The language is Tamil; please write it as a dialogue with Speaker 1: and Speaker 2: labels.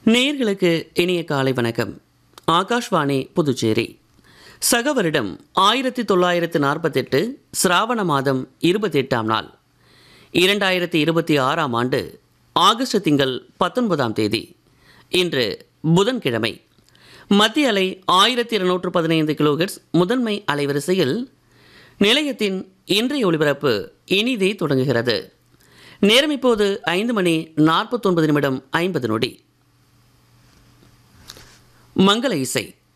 Speaker 1: நேயர்களுக்கு இனிய காலை வணக்கம் ஆகாஷ்வாணி புதுச்சேரி சக வருடம் ஆயிரத்தி தொள்ளாயிரத்து நாற்பத்தெட்டு சிராவண மாதம் இருபத்தெட்டாம் நாள் இரண்டாயிரத்தி இருபத்தி ஆறாம் ஆண்டு ஆகஸ்ட் திங்கள் பத்தொன்பதாம் தேதி இன்று புதன்கிழமை மத்திய அலை ஆயிரத்தி இருநூற்று பதினைந்து கிலோஹெர்ட்ஸ் முதன்மை அலைவரிசையில் நிலையத்தின் இன்றைய ஒளிபரப்பு இனிதே தொடங்குகிறது நேரம் இப்போது ஐந்து மணி நாற்பத்தொன்பது நிமிடம் ஐம்பது நொடி மங்கள இசை